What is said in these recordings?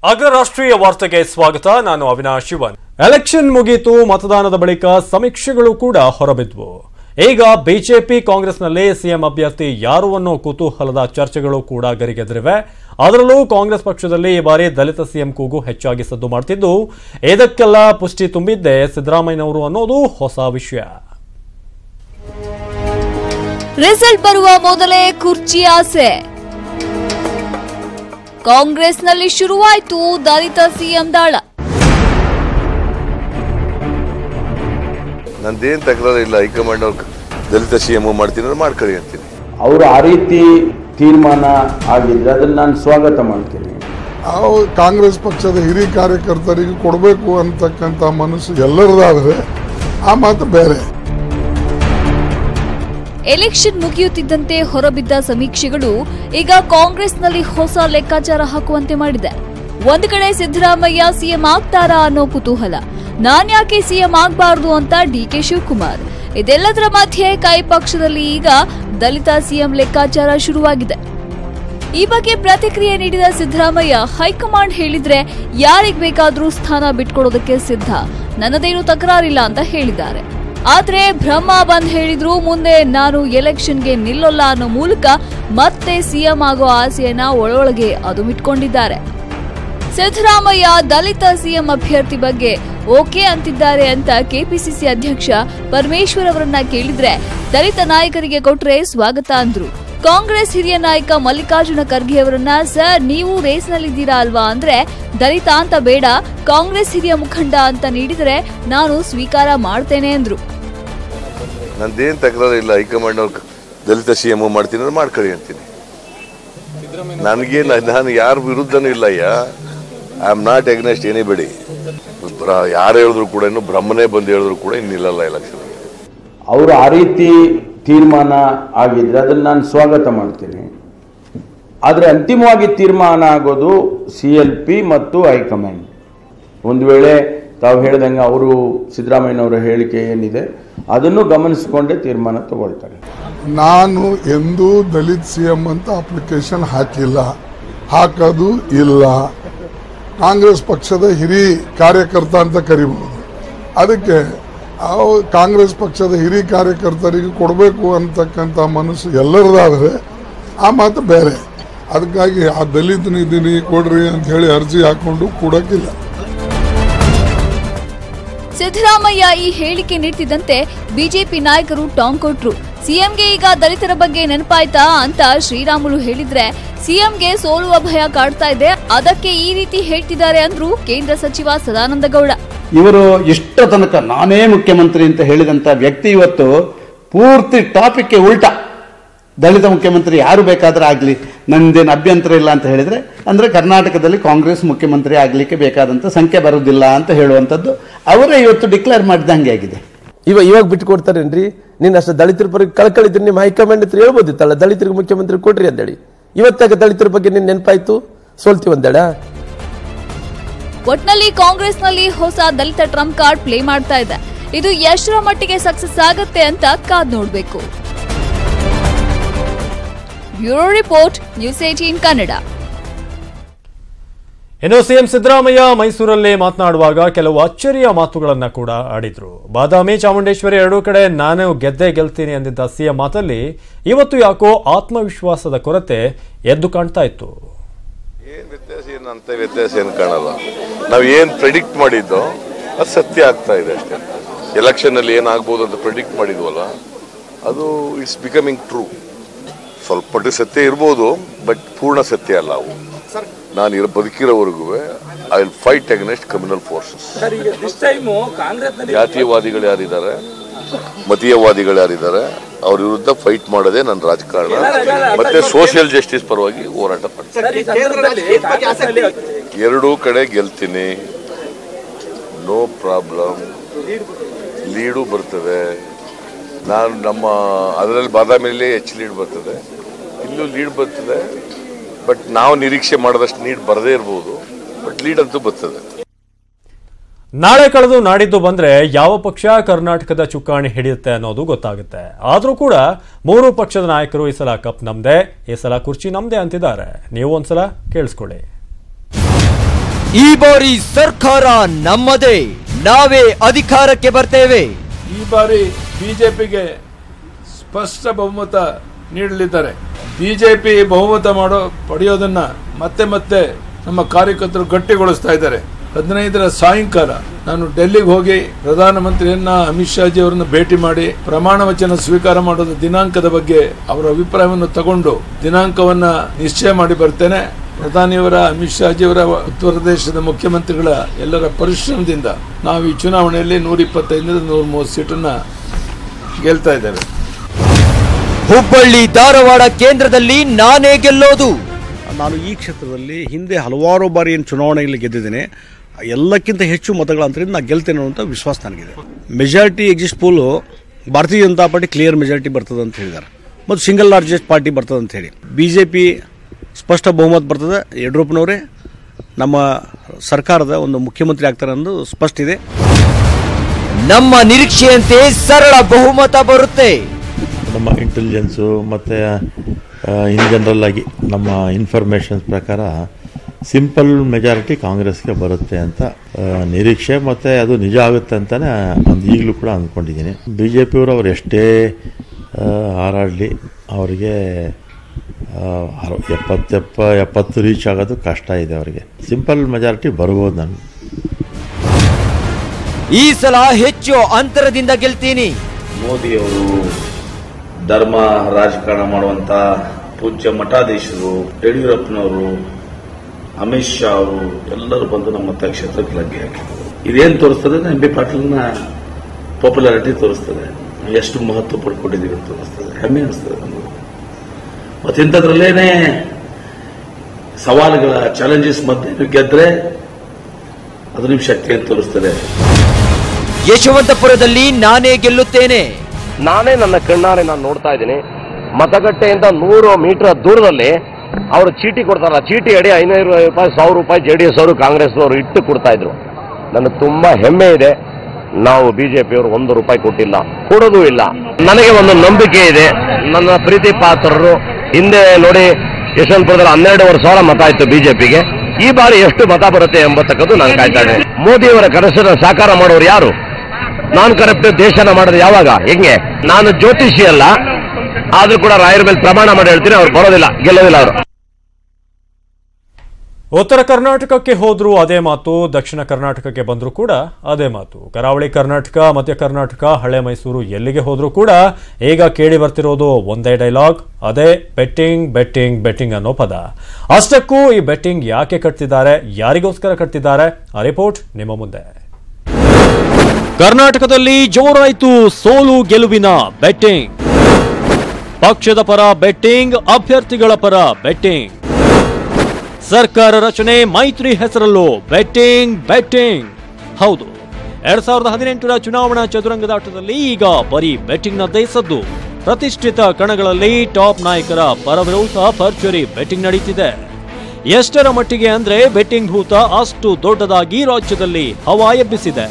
ಅಗ್ರರಾಷ್ಟ್ರೀಯ ವಾರ್ತೆಗೆ ಸ್ವಾಗತ ನಾನು ಅವಿನಾಶ್ ಶಿವನ್ ಎಲೆಕ್ಷನ್ ಮುಗಿಯಿತು ಮತದಾನದ ಬಳಿಕ ಸಮೀಕ್ಷೆಗಳು ಕೂಡ ಹೊರಬಿದ್ವು ಈಗ ಬಿಜೆಪಿ ಕಾಂಗ್ರೆಸ್ನಲ್ಲಿ ಸಿಎಂ ಅಭ್ಯರ್ಥಿ ಯಾರು ಅನ್ನೋ ಕುತೂಹಲದ ಚರ್ಚೆಗಳು ಕೂಡ ಗರಿಗೆದರಿವೆ ಅದರಲ್ಲೂ ಕಾಂಗ್ರೆಸ್ ಪಕ್ಷದಲ್ಲಿ ಈ ಬಾರಿ ದಲಿತ ಸಿಎಂ ಕೂಗು ಹೆಚ್ಚಾಗಿ ಸದ್ದು ಮಾಡ್ತಿದ್ದು ಇದಕ್ಕೆಲ್ಲ ಪುಷ್ಟಿ ತುಂಬಿದ್ದೆ ಸಿದ್ದರಾಮಯ್ಯನವರು ಅನ್ನೋದು ಹೊಸ ವಿಷಯ ರಿಸಲ್ಟ್ ಬರುವ ಮೊದಲೇ ಕುರ್ಚಿ ಆಸೆ ಕಾಂಗ್ರೆಸ್ನಲ್ಲಿ ಶುರುವಾಯಿತು ದಲಿತ ಸಿಎಂ ದಾಳ ನಂದೇನು ತಕರಾರು ಇಲ್ಲ ಹೈಕಮಾಂಡ್ ಅವ್ರು ದಲಿತ ಸಿ ಎಂ ಮಾಡ್ತೀನಿ ಅಂದ್ರೆ ಮಾಡ್ಕೊಳ್ಳಿ ಅಂತೀನಿ ಅವರು ಆ ರೀತಿ ತೀರ್ಮಾನ ಆಗಿದ್ರೆ ಅದನ್ನು ನಾನು ಸ್ವಾಗತ ಮಾಡ್ತೀನಿ ನಾವು ಕಾಂಗ್ರೆಸ್ ಪಕ್ಷದ ಹಿರಿಯ ಕಾರ್ಯಕರ್ತರಿಗೆ ಕೊಡಬೇಕು ಅಂತಕ್ಕಂಥ ಮನಸ್ಸು ಎಲ್ಲರದಾದರೆ ಆ ಮಾತು ಬೇರೆ ಎಲೆಕ್ಷನ್ ಮುಗಿಯುತ್ತಿದ್ದಂತೆ ಹೊರಬಿದ್ದ ಸಮೀಕ್ಷೆಗಳು ಈಗ ಕಾಂಗ್ರೆಸ್ನಲ್ಲಿ ಹೊಸ ಲೆಕ್ಕಾಚಾರ ಹಾಕುವಂತೆ ಮಾಡಿದೆ ಒಂದು ಕಡೆ ಸಿದ್ದರಾಮಯ್ಯ ಸಿಎಂ ಆಗ್ತಾರಾ ಅನ್ನೋ ಕುತೂಹಲ ನಾನ್ಯಾಕೆ ಸಿಎಂ ಆಗ್ಬಾರ್ದು ಅಂತ ಡಿಕೆ ಶಿವಕುಮಾರ್ ಇದೆಲ್ಲದರ ಮಧ್ಯೆ ಕೈ ಪಕ್ಷದಲ್ಲಿ ಈಗ ದಲಿತ ಸಿಎಂ ಲೆಕ್ಕಾಚಾರ ಶುರುವಾಗಿದೆ ಈ ಬಗ್ಗೆ ಪ್ರತಿಕ್ರಿಯೆ ನೀಡಿದ ಸಿದ್ದರಾಮಯ್ಯ ಹೈಕಮಾಂಡ್ ಹೇಳಿದ್ರೆ ಯಾರಿಗ್ ಬೇಕಾದ್ರೂ ಸ್ಥಾನ ಬಿಟ್ಕೊಡೋದಕ್ಕೆ ಸಿದ್ಧ ನನ್ನದೇನು ತಕರಾರಿಲ್ಲ ಅಂತ ಹೇಳಿದ್ದಾರೆ ಆದ್ರೆ ಬ್ರಹ್ಮ ಬಂದ್ ಹೇಳಿದ್ರು ಮುಂದೆ ನಾನು ಎಲೆಕ್ಷನ್ಗೆ ನಿಲ್ಲೊಲ್ಲ ಅನ್ನೋ ಮೂಲಕ ಮತ್ತೆ ಸಿಎಂ ಆಗೋ ಆಸೆಯನ್ನ ಒಳೊಳಗೆ ಅದುಮಿಟ್ಕೊಂಡಿದ್ದಾರೆ ಸಿದ್ದರಾಮಯ್ಯ ದಲಿತ ಸಿಎಂ ಅಭ್ಯರ್ಥಿ ಬಗ್ಗೆ ಓಕೆ ಅಂತಿದ್ದಾರೆ ಅಂತ ಕೆಪಿಸಿಸಿ ಅಧ್ಯಕ್ಷ ಪರಮೇಶ್ವರ್ ಅವರನ್ನ ಕೇಳಿದ್ರೆ ದಲಿತ ನಾಯಕರಿಗೆ ಕೊಟ್ರೆ ಸ್ವಾಗತ ಅಂದ್ರು ಕಾಂಗ್ರೆಸ್ ಹಿರಿಯ ನಾಯಕ ಮಲ್ಲಿಕಾರ್ಜುನ ಖರ್ಗೆ ಅವರನ್ನ ಸರ್ ನೀವು ರೇಸ್ನಲ್ಲಿದ್ದೀರಾ ಅಲ್ವಾ ಅಂದ್ರೆ ದಲಿತ ಅಂತ ಬೇಡ ಕಾಂಗ್ರೆಸ್ ಹಿರಿಯ ಮುಖಂಡ ಅಂತ ನೀಡಿದರೆ ನಾನು ಸ್ವೀಕಾರ ಮಾಡ್ತೇನೆ ಅಂದ್ರು ನಂದೇನು ತಕರಾರು ಇಲ್ಲ ಹೈಕಮಾಂಡ್ ಅವ್ರು ದಲಿತ ಸಿ ಎಂ ಮಾಡ್ತೀನಿ ಅಂದ್ರೆ ಮಾಡ್ಕೊಳ್ಳಿ ಅಂತೀನಿ ನನಗೆ ನಾನು ಯಾರ ವಿರುದ್ಧನೂ ಇಲ್ಲ ಅಯ್ಯ I am not against anybody ಯಾರು ಹೇಳಿದ್ರು ಕೂಡ ಇನ್ನು ಬ್ರಹ್ಮನೇ ಬಂದು ಹೇಳಿದ್ರು ಕೂಡ ಇನ್ನು ನಿಲ್ಲಲ್ಲ ಎಲೆಕ್ಷನ್ ಅವರು ಆ ರೀತಿ ತೀರ್ಮಾನ ಆಗಿದ್ರೆ ಅದನ್ನು ನಾನು ಸ್ವಾಗತ ಮಾಡ್ತೀನಿ ಆದರೆ ಅಂತಿಮವಾಗಿ ತೀರ್ಮಾನ ಆಗೋದು ಸಿ ಎಲ್ ಪಿ ಮತ್ತು ಹೈಕಮಾಂಡ್ ಒಂದು ವೇಳೆ ತಾವು ಹೇಳ್ದಂಗೆ ಅವರು ಸಿದ್ದರಾಮಯ್ಯನವರ ಹೇಳಿಕೆ ಏನಿದೆ ಅದನ್ನು ಗಮನಿಸಿಕೊಂಡೇ ತೀರ್ಮಾನ ತಗೊಳ್ತಾರೆ ನಾನು ಎಂದೂ ದಲಿತ್ ಸಿ ಎಂ ಅಂತ ಅಪ್ಲಿಕೇಶನ್ ಹಾಕಿಲ್ಲ ಹಾಕೋದು ಇಲ್ಲ ಕಾಂಗ್ರೆಸ್ ಪಕ್ಷದ ಹಿರಿಯ ಕಾರ್ಯಕರ್ತ ಅಂತ ಕರಿಬಹುದು ಅದಕ್ಕೆ ನಾವು ಕಾಂಗ್ರೆಸ್ ಪಕ್ಷದ ಹಿರಿಯ ಕಾರ್ಯಕರ್ತರಿಗೆ ಕೊಡಬೇಕು ಅಂತಕ್ಕಂಥ ಮನಸ್ಸು ಎಲ್ಲರದಾದರೆ ಆ ಮಾತು ಬೇರೆ ಅದಕ್ಕಾಗಿ ಆ ದಲಿತನಿದ್ದೀನಿ ಕೊಡ್ರಿ ಅಂತ ಹೇಳಿ ಅರ್ಜಿ ಹಾಕೊಂಡು ಕೊಡೋಕ್ಕಿಲ್ಲ ಸಿದ್ದರಾಮಯ್ಯ ಈ ಹೇಳಿಕೆ ನೀಡ್ತಿದ್ದಂತೆ ಬಿಜೆಪಿ ನಾಯಕರು ಟಾಂಗ್ ಕೊಟ್ರು ಸಿಎಂಗೆ ಈಗ ದಲಿತರ ಬಗ್ಗೆ ನೆನಪಾಯ್ತಾ ಅಂತ ಶ್ರೀರಾಮುಲು ಹೇಳಿದ್ರೆ ಸಿಎಂಗೆ ಸೋಲುವ ಭಯ ಕಾಡ್ತಾ ಇದೆ ಅದಕ್ಕೆ ಈ ರೀತಿ ಹೇಳ್ತಿದ್ದಾರೆ ಅಂದ್ರು ಕೇಂದ್ರ ಸಚಿವ ಸದಾನಂದ ಗೌಡ ಇವರು ಇಷ್ಟ ತನಕ ನಾನೇ ಮುಖ್ಯಮಂತ್ರಿ ಅಂತ ಹೇಳಿದಂತ ವ್ಯಕ್ತಿ ಇವತ್ತು ಪೂರ್ತಿ ಟಾಪಿಕ್ಗೆ ಉಲ್ಟಾ ದಲಿತ ಮುಖ್ಯಮಂತ್ರಿ ಯಾರು ಬೇಕಾದ್ರೆ ಆಗಲಿ ನಂದೇನು ಅಭ್ಯಂತರ ಇಲ್ಲ ಅಂತ ಹೇಳಿದ್ರೆ ಅಂದ್ರೆ ಕರ್ನಾಟಕದಲ್ಲಿ ಕಾಂಗ್ರೆಸ್ ಮುಖ್ಯಮಂತ್ರಿ ಆಗಲಿಕ್ಕೆ ಬೇಕಾದಂತ ಸಂಖ್ಯೆ ಬರುವುದಿಲ್ಲ ಅಂತ ಹೇಳುವಂಥದ್ದು ಅವರೇ ಇವತ್ತು ಡಿಕ್ಲೇರ್ ಮಾಡಿದಂಗೆ ಆಗಿದೆ ಇವ ಇವಾಗ ಬಿಟ್ಟು ಕೊಡ್ತಾರೇನ್ರಿ ನೀನ್ ಅಷ್ಟು ದಲಿತರ ಪರ ಕಳ್ಕಳಿದ್ರೆ ನಿಮ್ಮ ಹೈಕಮಾಂಡ್ ಹತ್ರ ಹೇಳ್ಬೋದಿತ್ತಲ್ಲ ದಲಿತರಿಗೆ ಮುಖ್ಯಮಂತ್ರಿ ಕೊಡ್ರಿ ಅಂತೇಳಿ ಇವತ್ತಾಗ ದಲಿತರ ಬಗ್ಗೆ ನಿನ್ ನೆನಪಾಯ್ತು ಸೋಲ್ತೀವಿ ಅಂದೇಳ ಒಟ್ನಲ್ಲಿ ಕಾಂಗ್ರೆಸ್ನಲ್ಲಿ ಹೊಸ ದಲಿತ ಟ್ರಂಪ್ ಕಾರ್ಡ್ ಪ್ಲೇ ಮಾಡ್ತಾ ಇದೆ ಇದು ಎಷ್ಟರ ಮಟ್ಟಿಗೆ ಸಕ್ಸಸ್ ಆಗತ್ತೆ ಅಂತ ಕಾದ್ ನೋಡ್ಬೇಕು bureau report news eighteen Kannada ಇನ್ನು ಸಿಎಂ ಸಿದ್ದರಾಮಯ್ಯ ಮೈಸೂರಲ್ಲಿ ಮಾತನಾಡುವಾಗ ಕೆಲವು ಅಚ್ಚರಿಯ ಮಾತುಗಳನ್ನ ಕೂಡ ಆಡಿದ್ರು ಬಾದಾಮಿ ಚಾಮುಂಡೇಶ್ವರಿ ಎರಡೂ ಕಡೆ ನಾನು ಗೆದ್ದೆ ಗೆಲ್ತೀನಿ ಅಂದಿದ್ದ ಸಿಎಂ ಮಾತಲ್ಲಿ ಇವತ್ತು ಯಾಕೋ ಆತ್ಮವಿಶ್ವಾಸದ ಕೊರತೆ ಎದ್ದು ಕಾಣ್ತಾ ಇತ್ತು ಏನು ವ್ಯತ್ಯಾಸ ಏನು ಅಂತ ವ್ಯತ್ಯಾಸ ಏನು ಕಾಣಲ್ಲ ನಾವು ಏನು ಪ್ರೆಡಿಕ್ಟ್ ಮಾಡಿದ್ದೋ ಅದು ಸತ್ಯ ಆಗ್ತಾ ಇದೆ ಅಷ್ಟೇ ಎಲೆಕ್ಷನ್ ಅಲ್ಲಿ ಏನಾಗ್ಬೋದು ಅಂತ ಪ್ರೆಡಿಕ್ಟ್ ಮಾಡಿದ್ವಲ್ಲ ಅದು ಇಟ್ಸ್ ಬಿಕಮಿಂಗ್ ಟ್ರೂ ಸ್ವಲ್ಪ ಮಟ್ಟಿಗೆ ಸತ್ಯ ಇರ್ಬೋದು ಬಟ್ ಪೂರ್ಣ ಸತ್ಯ ಅಲ್ಲ ಅವು ನಾನು ಇರೋ ಬದುಕಿರೋವರೆಗೂ I will fight against criminal forces ಜಾತೀಯವಾದಿಗಳು ಯಾರಿದ್ದಾರೆ ಮತೀಯವಾದಿಗಳು ಯಾರಿದ್ದಾರೆ ಅವ್ರ ವಿರುದ್ಧ ಫೈಟ್ ಮಾಡೋದೇ ನನ್ನ ರಾಜಕಾರಣ ಮತ್ತೆ ಸೋಷಿಯಲ್ ಜಸ್ಟಿಸ್ ಪರವಾಗಿ ಹೋರಾಟ ಮಾಡ್ತೀನಿ ಎರಡೂ ಕಡೆ ಗೆಲ್ತೀನಿ ನೋ ಪ್ರಾಬ್ಲಮ್ ಲೀಡು ಬರ್ತದೆ ನಾನು ನಮ್ಮ ಅದರಲ್ಲಿ ಬಾದಾಮಿಯಲ್ಲಿ ಹೆಚ್ಚು ಲೀಡ್ ಬರ್ತದೆ ಇಲ್ಲೂ ಲೀಡ್ ಬರ್ತದೆ ಬಟ್ ನಾವು ನಿರೀಕ್ಷೆ ಮಾಡಿದಷ್ಟು ಲೀಡ್ ಬರದೇ ಇರ್ಬೋದು ಬಟ್ ಲೀಡ್ ಅಂತೂ ಬರ್ತದೆ ನಾಳೆ ಕಳೆದು ನಾಡಿದ್ದು ಬಂದ್ರೆ ಯಾವ ಪಕ್ಷ ಕರ್ನಾಟಕದ ಚುಕ್ಕಾಣಿ ಹಿಡಿಯುತ್ತೆ ಅನ್ನೋದು ಗೊತ್ತಾಗುತ್ತೆ ಆದ್ರೂ ಕೂಡ ಮೂರು ಪಕ್ಷದ ನಾಯಕರು ಈ ಸಲ ಕಪ್ ನಮ್ದೆ ಈ ಸಲ ಕುರ್ಚಿ ನಮ್ದೆ ಅಂತಿದ್ದಾರೆ ನೀವು ಒಂದ್ಸಲ ಕೇಳಿಸ್ಕೊಳ್ಳಿ ಈ ಬಾರಿ ಸರ್ಕಾರ ನಮ್ಮದೇ ನಾವೇ ಅಧಿಕಾರಕ್ಕೆ ಬರ್ತೇವೆ ಈ ಬಾರಿ ಬಿಜೆಪಿಗೆ ಸ್ಪಷ್ಟ ಬಹುಮತ ನೀಡಲಿದ್ದಾರೆ ಬಿಜೆಪಿ ಬಹುಮತ ಮಾಡೋ ಪಡೆಯೋದನ್ನ ಮತ್ತೆ ಮತ್ತೆ ನಮ್ಮ ಕಾರ್ಯಕರ್ತರು ಗಟ್ಟಿಗೊಳಿಸ್ತಾ ಇದ್ದಾರೆ ಹದಿನೈದರ ಸಾಯಂಕಾಲ ನಾನು ಡೆಲ್ಲಿಗೆ ಹೋಗಿ ಪ್ರಧಾನಮಂತ್ರಿಯನ್ನ ಅಮಿತ್ ಶಾಜಿ ಅವರನ್ನು ಭೇಟಿ ಮಾಡಿ ಪ್ರಮಾಣ ವಚನ ಸ್ವೀಕಾರ ಮಾಡೋದ ದಿನಾಂಕದ ಬಗ್ಗೆ ಅವರ ಅಭಿಪ್ರಾಯವನ್ನು ತಗೊಂಡು ದಿನಾಂಕವನ್ನ ನಿಶ್ಚಯ ಮಾಡಿ ಬರ್ತೇನೆ ಪ್ರಧಾನಿಯವರ ಅಮಿತ್ ಶಾಜಿಯವರ ಉತ್ತರ ಪ್ರದೇಶದ ಮುಖ್ಯಮಂತ್ರಿಗಳ ಎಲ್ಲರ ಪರಿಶ್ರಮದಿಂದ ನಾವು ಈ ಚುನಾವಣೆಯಲ್ಲಿ ನೂರ ಇಪ್ಪತ್ತೈದರಿಂದ ನೂರ ಮೂವತ್ತು ಸೀಟನ್ನ ಗೆಲ್ತಾ ಇದ್ದೇವೆ ಹುಬ್ಬಳ್ಳಿ ಧಾರವಾಡ ಕೇಂದ್ರದಲ್ಲಿ ನಾನೇ ಗೆಲ್ಲೋದು ನಾನು ಈ ಕ್ಷೇತ್ರದಲ್ಲಿ ಹಿಂದೆ ಹಲವಾರು ಬಾರಿ ಏನು ಚುನಾವಣೆಯಲ್ಲಿ ಗೆದ್ದಿದ್ದೇನೆ ಎಲ್ಲಕ್ಕಿಂತ ಹೆಚ್ಚು ಮತಗಳ ಅಂತರಿಂದ ನಾನು ಗೆಲ್ತೇನೆ ಅನ್ನುವಂಥ ವಿಶ್ವಾಸ ನನಗಿದೆ ಮೆಜಾರಿಟಿ ಎಕ್ಸಿಸ್ಟ್ ಪೋಲು ಭಾರತೀಯ ಜನತಾ ಪಾರ್ಟಿ ಕ್ಲಿಯರ್ ಮೆಜಾರಿಟಿ ಬರ್ತದೆ ಅಂತ ಹೇಳಿದ್ದಾರೆ ಮತ್ತು ಸಿಂಗಲ್ ಲಾರ್ಜೆಸ್ಟ್ ಪಾರ್ಟಿ ಬರ್ತದೆ ಅಂತ ಹೇಳಿ ಬಿ ಜೆ ಪಿ ಸ್ಪಷ್ಟ ಬಹುಮತ ಬರ್ತದೆ ಯಡಿಯೂರಪ್ಪನವರೇ ನಮ್ಮ ಸರ್ಕಾರದ ಒಂದು ಮುಖ್ಯಮಂತ್ರಿ ಆಗ್ತಾರೆ ಅನ್ನೋದು ಸ್ಪಷ್ಟ ಇದೆ ನಮ್ಮ ನಿರೀಕ್ಷೆಯಂತೆ ಸರಳ ಬಹುಮತ ಬರುತ್ತೆ ನಮ್ಮ ಇಂಟೆಲಿಜೆನ್ಸು ಮತ್ತು ಇನ್ ಜನರಲ್ ಆಗಿ ನಮ್ಮ ಇನ್ಫಾರ್ಮೇಷನ್ಸ್ ಪ್ರಕಾರ ಸಿಂಪಲ್ ಮೆಜಾರಿಟಿ ಕಾಂಗ್ರೆಸ್ಗೆ ಬರುತ್ತೆ ಅಂತ ಆ, ನಿರೀಕ್ಷೆ ಮತ್ತು ಅದು ನಿಜ ಆಗುತ್ತೆ ಅಂತಲೇ ಅಂದ್ ಈಗಲೂ ಕೂಡ ಅಂದ್ಕೊಂಡಿದ್ದೀನಿ ಬಿ ಜೆ ಪಿಯವರು ಅವ್ರು ಎಷ್ಟೇ ಆ, ಹಾರಾಡಲಿ ಅವರಿಗೆ ಎಪ್ಪತ್ತೆಪ್ಪ ಎಪ್ಪತ್ತು ರೀಚ್ ಆಗೋದು ಕಷ್ಟ ಇದೆ ಅವರಿಗೆ ಸಿಂಪಲ್ ಮೆಜಾರಿಟಿ ಬರ್ಬೋದು ನಾನು ಈ ಸಲ ಹೆಚ್ಚು ಅಂತರದಿಂದ ಗೆಲ್ತೀನಿ ಮೋದಿಯವರು ಧರ್ಮ ರಾಜಕಾರಣ ಮಾಡುವಂತ ಪೂಜ್ಯ ಮಠಾಧೀಶರು ಯಡಿಯೂರಪ್ಪನವರು ಅಮಿತ್ ಶಾ ಅವರು ಎಲ್ಲರೂ ಬಂದು ನಮ್ಮ ಮತಕ್ಷೇತ್ರಕ್ಕೆ ಲಗ್ಗೆ ಹಾಕಿದರು ಇದೇನು ತೋರಿಸ್ತದೆ ಎಂ ಬಿ ಪಾಟೀಲ್ನ ಪಾಪ್ಯುಲಾರಿಟಿ ತೋರಿಸ್ತದೆ ಎಷ್ಟು ಮಹತ್ವ ಪಡ್ಕೊಂಡಿದ್ದೀವಿ ಅಂತ ತೋರಿಸ್ತದೆ ಹೆಮ್ಮೆ ಅನಿಸ್ತದೆ ನಮಗೆ ಮತ್ತೆ ಇಂಥದ್ರಲ್ಲೇನೆ ಸವಾಲುಗಳ ಚಾಲೆಂಜಸ್ ಮಧ್ಯೆ ನೀವು ಗೆದ್ರೆ ಅದು ನಿಮ್ಮ ಶಕ್ತಿಯನ್ನು ತೋರಿಸ್ತದೆ ಯಶವಂತಪುರದಲ್ಲಿ ನಾನೇ ಗೆಲ್ಲುತ್ತೇನೆ ನಾನೇ ನನ್ನ ಕಣ್ಣಾರೆ ನಾನು ನೋಡ್ತಾ ಇದ್ದೀನಿ ಮತಗಟ್ಟೆಯಿಂದ ನೂರು ಮೀಟರ್ ದೂರದಲ್ಲಿ ಅವರು ಚೀಟಿ ಕೊಡ್ತಾರಲ್ಲ ಚೀಟಿ ಅಡಿ ಐನೂರು ರೂಪಾಯಿ ಸಾವಿರ ರೂಪಾಯಿ ಜೆ ಡಿ ಎಸ್ ಅವರು ಕಾಂಗ್ರೆಸ್ ಅವರು ಇಟ್ಟು ಕೊಡ್ತಾ ಇದ್ರು ನನಗೆ ತುಂಬಾ ಹೆಮ್ಮೆ ಇದೆ ನಾವು ಬಿಜೆಪಿಯವರು ಒಂದು ರೂಪಾಯಿ ಕೊಟ್ಟಿಲ್ಲ ಕೊಡೋದು ಇಲ್ಲ ನನಗೆ ಒಂದು ನಂಬಿಕೆ ಇದೆ ನನ್ನ ಪ್ರೀತಿ ಪಾತ್ರರು ಹಿಂದೆ ನೋಡಿ ಯಶವಂತಪುರದಲ್ಲಿ ಹನ್ನೆರಡೂವರೆ ಸಾವಿರ ಮತ ಆಯ್ತು ಬಿಜೆಪಿಗೆ ಈ ಬಾರಿ ಎಷ್ಟು ಮತ ಬರುತ್ತೆ ಎಂಬತಕ್ಕದ್ದು ನಾನು ಕಾಯ್ತಾ ಇದ್ದೇನೆ ಮೋದಿಯವರ ಕನಸನ್ನು ಸಾಕಾರ ಮಾಡೋರು ಯಾರು ನಾನ್ ಕರಪ್ಟ್ ದೇಶನ ಮಾಡೋದು ಯಾವಾಗ ಹೆಂಗೆ ನಾನು ಜ್ಯೋತಿಷಿ ಅಲ್ಲ ಆದ್ರೂ ಕೂಡ ರಾಯರ ಮೇಲೆ ಪ್ರಮಾಣ ಮಾಡಿ ಹೇಳ್ತೀನಿ ಅವ್ರು ಬರೋದಿಲ್ಲ ಗೆಲ್ಲೋದಿಲ್ಲ ಅವರು ಉತ್ತರ ಕರ್ನಾಟಕಕ್ಕೆ ಹೋದ್ರೂ ಅದೇ ಮಾತು ದಕ್ಷಿಣ ಕರ್ನಾಟಕಕ್ಕೆ ಬಂದರೂ ಕೂಡ ಅದೇ ಮಾತು ಕರಾವಳಿ ಕರ್ನಾಟಕ ಮಧ್ಯ ಕರ್ನಾಟಕ ಹಳೆ ಮೈಸೂರು ಎಲ್ಲಿಗೆ ಹೋದ್ರೂ ಕೂಡ ಈಗ ಕೇಳಿ ಬರ್ತಿರೋದು ಒಂದೇ ಡೈಲಾಗ್ ಅದೇ ಬೆಟ್ಟಿಂಗ್ ಬೆಟ್ಟಿಂಗ್ ಬೆಟ್ಟಿಂಗ್ ಅನ್ನೋ ಪದ ಅಷ್ಟಕ್ಕೂ ಈ ಬೆಟ್ಟಿಂಗ್ ಯಾಕೆ ಕಟ್ತಿದ್ದಾರೆ ಯಾರಿಗೋಸ್ಕರ ಕಟ್ತಿದ್ದಾರೆ ಆ ರಿಪೋರ್ಟ್ ನಿಮ್ಮ ಮುಂದೆ ಕರ್ನಾಟಕದಲ್ಲಿ ಜೋರಾಯಿತು ಸೋಲು ಗೆಲುವಿನ ಬೆಟ್ಟಿಂಗ್ ಪಕ್ಷದ ಪರ ಬೆಟ್ಟಿಂಗ್ ಅಭ್ಯರ್ಥಿಗಳ ಪರ ಬೆಟ್ಟಿಂಗ್ ಸರ್ಕಾರ ರಚನೆ ಮೈತ್ರಿ ಹೆಸರಲ್ಲೂ ಬೆಟ್ಟಿಂಗ್ ಬೆಟ್ಟಿಂಗ್ ಹೌದು ಎರಡ್ ಸಾವಿರದ ಹದಿನೆಂಟರ ಚುನಾವಣಾ ಚದುರಂಗದಾಟದಲ್ಲಿ ಈಗ ಬರೀ ಬೆಟ್ಟಿಂಗ್ನದ್ದೇ ಸದ್ದು ಪ್ರತಿಷ್ಠಿತ ಕಣಗಳಲ್ಲಿ ಟಾಪ್ ನಾಯಕರ ಪರವಿರೋಧ ಭರ್ಜರಿ ಬೆಟ್ಟಿಂಗ್ ನಡೀತಿದೆ ಎಷ್ಟರ ಮಟ್ಟಿಗೆ ಅಂದ್ರೆ ಬೆಟ್ಟಿಂಗ್ ಭೂತ ಅಷ್ಟು ದೊಡ್ಡದಾಗಿ ರಾಜ್ಯದಲ್ಲಿ ಹವಾ ಎಬ್ಬಿಸಿದೆ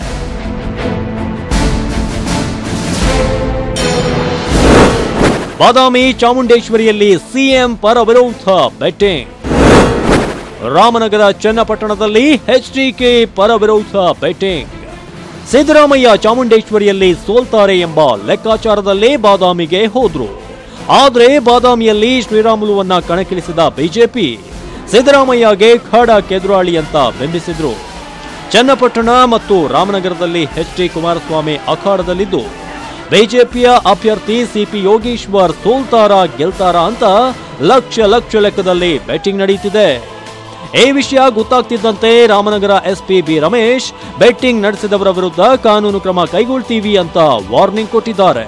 ಬಾದಾಮಿ ಚಾಮುಂಡೇಶ್ವರಿಯಲ್ಲಿ ಸಿಎಂ ಪರ ವಿರೋಧ ಬೆಟ್ಟಿಂಗ್ ರಾಮನಗರ ಚನ್ನಪಟ್ಟಣದಲ್ಲಿ ಎಚ್ಡಿಕೆ ಪರ ವಿರೋಧ ಬೆಟ್ಟಿಂಗ್ ಸಿದ್ದರಾಮಯ್ಯ ಚಾಮುಂಡೇಶ್ವರಿಯಲ್ಲಿ ಸೋಲ್ತಾರೆ ಎಂಬ ಲೆಕ್ಕಾಚಾರದಲ್ಲೇ ಬಾದಾಮಿಗೆ ಹೋದ್ರು ಆದ್ರೆ ಬಾದಾಮಿಯಲ್ಲಿ ಶ್ರೀರಾಮುಲುವನ್ನ ಕಣಕ್ಕಿಳಿಸಿದ ಬಿಜೆಪಿ ಸಿದ್ದರಾಮಯ್ಯಗೆ ಖಾಡ ಕೆದುರಾಳಿ ಅಂತ ಬಿಂಬಿಸಿದ್ರು ಚನ್ನಪಟ್ಟಣ ಮತ್ತು ರಾಮನಗರದಲ್ಲಿ ಎಚ್ ಡಿ ಕುಮಾರಸ್ವಾಮಿ ಅಖಾಡದಲ್ಲಿದ್ದು ಬಿಜೆಪಿಯ ಅಭ್ಯರ್ಥಿ ಸಿಪಿ ಯೋಗೇಶ್ವರ್ ಸೋಲ್ತಾರಾ ಗೆಲ್ತಾರಾ ಅಂತ ಲಕ್ಷ ಲಕ್ಷ ಲೆಕ್ಕದಲ್ಲಿ ಬೆಟ್ಟಿಂಗ್ ನಡೀತಿದೆ ಈ ವಿಷಯ ಗೊತ್ತಾಗ್ತಿದ್ದಂತೆ Ramanagara SP B Ramesh betting ನಡೆಸಿದವರ ವಿರುದ್ಧ ಕಾನೂನು ಕ್ರಮ ಕೈಗೊಳ್ತೀವಿ ಅಂತ ವಾರ್ನಿಂಗ್ ಕೊಟ್ಟಿದ್ದಾರೆ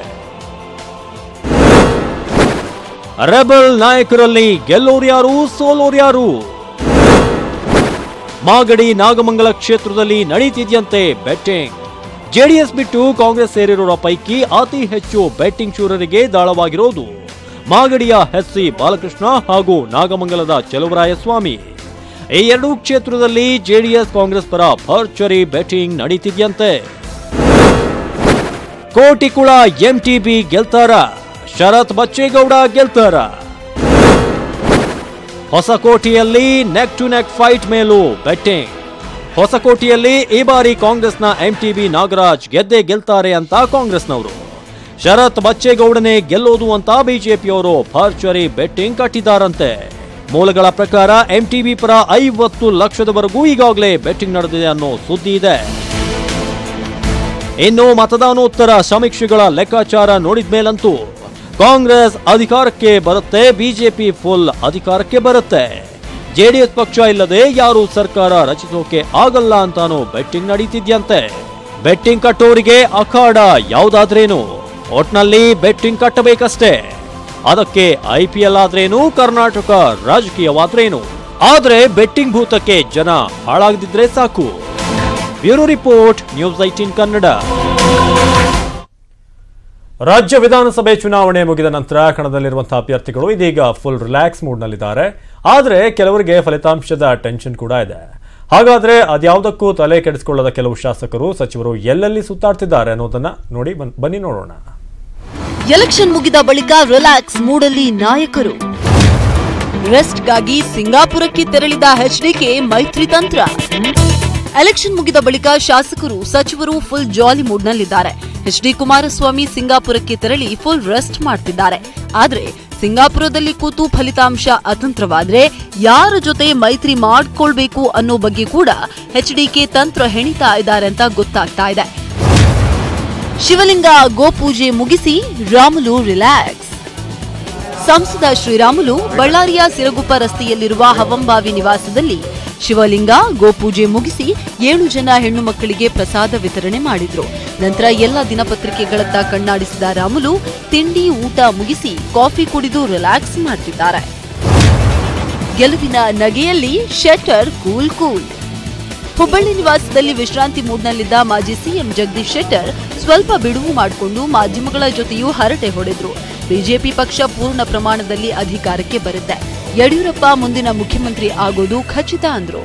ರೆಬಲ್ ನಾಯಕರಲ್ಲಿ ಗೆಲ್ಲೋರ್ಯಾರು ಸೋಲೋರ್ಯಾರು ಮಾಗಡಿ ನಾಗಮಂಗಲ ಕ್ಷೇತ್ರದಲ್ಲಿ ನಡೀತಿದ್ಯಂತೆ ಬೆಟ್ಟಿಂಗ್ ಜೆಡಿಎಸ್ ಬಿಟ್ಟು ಕಾಂಗ್ರೆಸ್ ಸೇರಿರೋರ ಪೈಕಿ ಅತಿ ಹೆಚ್ಚು ಬೆಟ್ಟಿಂಗ್ ಶೂರರಿಗೆ ದಾಳವಾಗಿರೋದು ಮಾಗಡಿಯ ಎಚ್ ಸಿ ಬಾಲಕೃಷ್ಣ ಹಾಗೂ ನಾಗಮಂಗಲದ ಚಲುವರಾಯಸ್ವಾಮಿ ಈ ಎರಡೂ ಕ್ಷೇತ್ರದಲ್ಲಿ ಜೆಡಿಎಸ್ ಕಾಂಗ್ರೆಸ್ ಪರ ಭರ್ಜರಿ ಬೆಟ್ಟಿಂಗ್ ನಡೀತಿದ್ಯಂತೆ ಕೋಟಿಕುಳ ಎಂಟಿಬಿ ಗೆಲ್ತಾರ ಶರತ್ ಬಚ್ಚೇಗೌಡ ಗೆಲ್ತಾರ ಹೊಸಕೋಟೆಯಲ್ಲಿ ನೆಕ್ ಟು ನೆಕ್ ಫೈಟ್ ಮೇಲೂ ಬೆಟ್ಟಿಂಗ್ ಹೊಸಕೋಟೆಯಲ್ಲಿ ಈ ಬಾರಿ ಕಾಂಗ್ರೆಸ್ನ ಎಂಟಿಬಿ ನಾಗರಾಜ್ ಗೆದ್ದೇ ಗೆಲ್ತಾರೆ ಅಂತ ಕಾಂಗ್ರೆಸ್ನವರು ಶರತ್ ಬಚ್ಚೇಗೌಡನೇ ಗೆಲ್ಲೋದು ಅಂತ ಬಿಜೆಪಿಯವರು ಭರ್ಜರಿ ಬೆಟ್ಟಿಂಗ್ ಕಟ್ಟಿದ್ದಾರಂತೆ ಮೂಲಗಳ ಪ್ರಕಾರ ಎಂಟಿಬಿ ಪರ ಐವತ್ತು ಲಕ್ಷದವರೆಗೂ ಈಗಾಗಲೇ ಬೆಟ್ಟಿಂಗ್ ನಡೆದಿದೆ ಅನ್ನೋ ಸುದ್ದಿ ಇದೆ ಇನ್ನು ಮತದಾನೋತ್ತರ ಸಮೀಕ್ಷೆಗಳ ಲೆಕ್ಕಾಚಾರ ನೋಡಿದ ಮೇಲಂತೂ ಕಾಂಗ್ರೆಸ್ ಅಧಿಕಾರಕ್ಕೆ ಬರುತ್ತೆ ಬಿಜೆಪಿ ಫುಲ್ ಅಧಿಕಾರಕ್ಕೆ ಬರುತ್ತೆ ಜೆಡಿಎಸ್ ಪಕ್ಷ ಇಲ್ಲದೆ ಯಾರು ಸರ್ಕಾರ ರಚಿಸೋಕೆ ಆಗಲ್ಲ ಅಂತಾನು ಬೆಟ್ಟಿಂಗ್ ನಡೀತಿದ್ಯಂತೆ ಬೆಟ್ಟಿಂಗ್ ಕಟ್ಟೋರಿಗೆ ಅಖಾಡ ಯಾವ್ದಾದ್ರೇನು ಒಟ್ನಲ್ಲಿ ಬೆಟ್ಟಿಂಗ್ ಕಟ್ಟಬೇಕಷ್ಟೇ ಅದಕ್ಕೆ ಐ ಪಿ ಎಲ್ ಆದ್ರೇನು ಕರ್ನಾಟಕ ರಾಜಕೀಯವಾದ್ರೇನು ಆದ್ರೆ ಬೆಟ್ಟಿಂಗ್ ಭೂತಕ್ಕೆ ಜನ ಹಾಳಾಗದಿದ್ರೆ ಸಾಕು bureau report news eighteen Kannada ರಾಜ್ಯ ವಿಧಾನಸಭೆ ಚುನಾವಣೆ ಮುಗಿದ ನಂತರ ಕಣದಲ್ಲಿರುವಂತಹ ಅಭ್ಯರ್ಥಿಗಳು ಇದೀಗ ಫುಲ್ ರಿಲ್ಯಾಕ್ಸ್ ಮೂಡ್ನಲ್ಲಿದ್ದಾರೆ ಆದರೆ ಕೆಲವರಿಗೆ ಫಲಿತಾಂಶದ ಟೆನ್ಷನ್ ಕೂಡ ಇದೆ ಹಾಗಾದ್ರೆ ಅದ್ಯಾವುದಕ್ಕೂ ತಲೆ ಕೆಡಿಸಿಕೊಳ್ಳದ ಕೆಲವು ಶಾಸಕರು ಸಚಿವರು ಎಲ್ಲೆಲ್ಲಿ ಸುತ್ತಾಡ್ತಿದ್ದಾರೆ ಅನ್ನೋದನ್ನ ನೋಡಿ ಬನ್- ಬನ್ನಿ ನೋಡೋಣ ಎಲೆಕ್ಷನ್ ಮುಗಿದ ಬಳಿಕ ರಿಲ್ಯಾಕ್ಸ್ ಮೂಡಲ್ಲಿ ನಾಯಕರು ರೆಸ್ಟ್ಗಾಗಿ ಸಿಂಗಾಪುರಕ್ಕೆ ತೆರಳಿದ ಎಚ್ಡಿಕೆ ಮೈತ್ರಿ ತಂತ್ರ ಎಲೆಕ್ಷನ್ ಮುಗಿದ ಬಳಿಕ ಶಾಸಕರು ಸಚಿವರು ಫುಲ್ ಜಾಲಿ ಮೂಡ್ನಲ್ಲಿದ್ದಾರೆ ಎಚ್ಡಿ ಕುಮಾರಸ್ವಾಮಿ ಸಿಂಗಾಪುರಕ್ಕೆ ತೆರಳಿ ಫುಲ್ ರೆಸ್ಟ್ ಮಾಡ್ತಿದ್ದಾರೆ ಆದ್ರೆ ಸಿಂಗಾಪುರದಲ್ಲಿ ಕೂತು ಫಲಿತಾಂಶ ಅತಂತ್ರವಾದ್ರೆ ಯಾರ ಜೊತೆ ಮೈತ್ರಿ ಮಾಡ್ಕೊಳ್ಬೇಕು ಅನ್ನೋ ಬಗ್ಗೆ ಕೂಡ ಎಚ್ಡಿಕೆ ತಂತ್ರ ಹೆಣಿತಾ ಇದ್ದಾರೆ ಅಂತ ಗೊತ್ತಾಗ್ತಾ ಇದೆ ಶಿವಲಿಂಗ ಗೋಪೂಜೆ ಮುಗಿಸಿ ರಾಮುಲು ರಿಲ್ಯಾಕ್ಸ್ ಸಂಸದ ಶ್ರೀರಾಮುಲು ಬಳ್ಳಾರಿಯ ಸಿರಗುಪ್ಪ ರಸ್ತೆಯಲ್ಲಿರುವ ಹವಂಬಾವಿ ನಿವಾಸದಲ್ಲಿ ಶಿವಲಿಂಗ ಗೋಪೂಜೆ ಮುಗಿಸಿ ಏಳು ಜನ ಹೆಣ್ಣು ಮಕ್ಕಳಿಗೆ ಪ್ರಸಾದ ವಿತರಣೆ ಮಾಡಿದ್ರು ನಂತರ ಎಲ್ಲ ದಿನಪತ್ರಿಕೆಗಳತ್ತ ಕಣ್ಣಾಡಿಸಿದ ರಾಮುಲು ತಿಂಡಿ ಊಟ ಮುಗಿಸಿ ಕಾಫಿ ಕುಡಿದು ರಿಲ್ಯಾಕ್ಸ್ ಮಾಡ್ತಿದ್ದಾರೆ ಗೆಲುವಿನ ನಗೆಯಲ್ಲಿ ಶೆಟ್ಟರ್ ಕೂಲ್ ಕೂಲ್ ಹುಬ್ಬಳ್ಳಿ ನಿವಾಸದಲ್ಲಿ ವಿಶ್ರಾಂತಿ ಮೂಡ್ನಲ್ಲಿದ್ದ ಮಾಜಿ ಸಿಎಂ ಜಗದೀಶ್ ಶೆಟ್ಟರ್ ಸ್ವಲ್ಪ ಬಿಡುವು ಮಾಡಿಕೊಂಡು ಮಾಧ್ಯಮಗಳ ಜೊತೆಯೂ ಹರಟೆ ಹೊಡೆದ್ರು ಬಿಜೆಪಿ ಪಕ್ಷ ಪೂರ್ಣ ಪ್ರಮಾಣದಲ್ಲಿ ಅಧಿಕಾರಕ್ಕೆ ಬರುತ್ತೆ ಯಡಿಯೂರಪ್ಪ ಮುಂದಿನ ಮುಖ್ಯಮಂತ್ರಿ ಆಗೋದು ಖಚಿತ ಅಂದ್ರು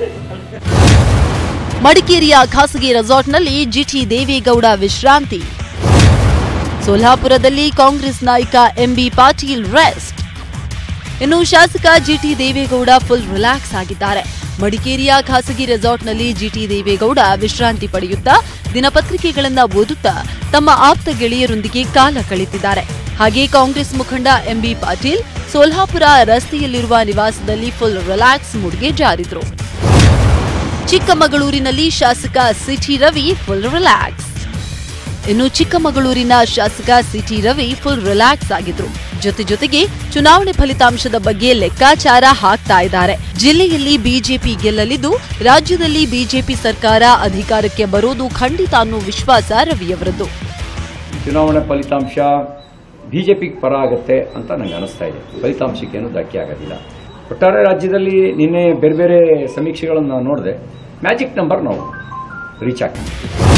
ಮಡಿಕೇರಿಯ ಖಾಸಗಿ ರೆಸಾರ್ಟ್ನಲ್ಲಿ ಜಿಟಿ ದೇವೇಗೌಡ ವಿಶ್ರಾಂತಿ ಸೋಲಾಪುರದಲ್ಲಿ ಕಾಂಗ್ರೆಸ್ ನಾಯಕ ಎಂಬಿ ಪಾಟೀಲ್ ರೆಸ್ಟ್ ಇನ್ನು ಶಾಸಕ ಜಿಟಿ ದೇವೇಗೌಡ ಫುಲ್ ರಿಲ್ಯಾಕ್ಸ್ ಆಗಿದ್ದಾರೆ ಮಡಿಕೇರಿಯ ಖಾಸಗಿ ರೆಸಾರ್ಟ್ನಲ್ಲಿ ಜಿಟಿ ದೇವೇಗೌಡ ವಿಶ್ರಾಂತಿ ಪಡೆಯುತ್ತಾ ದಿನಪತ್ರಿಕೆಗಳನ್ನ ಓದುತ್ತಾ ತಮ್ಮ ಆಪ್ತ ಗೆಳೆಯರೊಂದಿಗೆ ಕಾಲ ಕಳೆದಿದ್ದಾರೆ ಹಾಗೆ ಕಾಂಗ್ರೆಸ್ ಮುಖಂಡ ಎಂಬಿ ಪಾಟೀಲ್ ಸೋಲ್ಹಾಪುರ ರಸ್ತೆಯಲ್ಲಿರುವ ನಿವಾಸದಲ್ಲಿ ಫುಲ್ ರಿಲ್ಯಾಕ್ಸ್ ಮೂಡ್ಗೆ ಜಾರಿದ್ರು ಚಿಕ್ಕಮಗಳೂರಿನಲ್ಲಿ ಶಾಸಕ ಸಿಟಿ ರವಿ ಫುಲ್ ರಿಲ್ಯಾಕ್ಸ್ ಇನ್ನು ಚಿಕ್ಕಮಗಳೂರಿನ ಶಾಸಕ ಸಿಟಿ ರವಿ ಫುಲ್ ರಿಲ್ಯಾಕ್ಸ್ ಆಗಿದ್ರು ಜೊತೆ ಜೊತೆಗೆ ಚುನಾವಣೆ ಫಲಿತಾಂಶದ ಬಗ್ಗೆ ಲೆಕ್ಕಾಚಾರ ಹಾಕ್ತಾ ಇದ್ದಾರೆ ಜಿಲ್ಲೆಯಲ್ಲಿ ಬಿಜೆಪಿ ಗೆಲ್ಲಲಿದ್ದು ರಾಜ್ಯದಲ್ಲಿ ಬಿಜೆಪಿ ಸರ್ಕಾರ ಅಧಿಕಾರಕ್ಕೆ ಬರೋದು ಖಂಡಿತ ಅನ್ನೋ ವಿಶ್ವಾಸ ರವಿಯವರದ್ದು ಚುನಾವಣೆ ಫಲಿತಾಂಶ ಬಿ ಜೆ ಪಿಗೆ ಪರ ಆಗುತ್ತೆ ಅಂತ ನನಗೆ ಅನಿಸ್ತಾ ಇದೆ ಫಲಿತಾಂಶಕ್ಕೇನು ಧಕ್ಕೆ ಆಗೋದಿಲ್ಲ ಒಟ್ಟಾರೆ ರಾಜ್ಯದಲ್ಲಿ ನಿನ್ನೆ ಬೇರೆ ಬೇರೆ ಸಮೀಕ್ಷೆಗಳನ್ನು ನೋಡಿದೆ ಮ್ಯಾಜಿಕ್ ನಂಬರ್ ನಾವು ರೀಚ್ ಆಗ್ತೀವಿ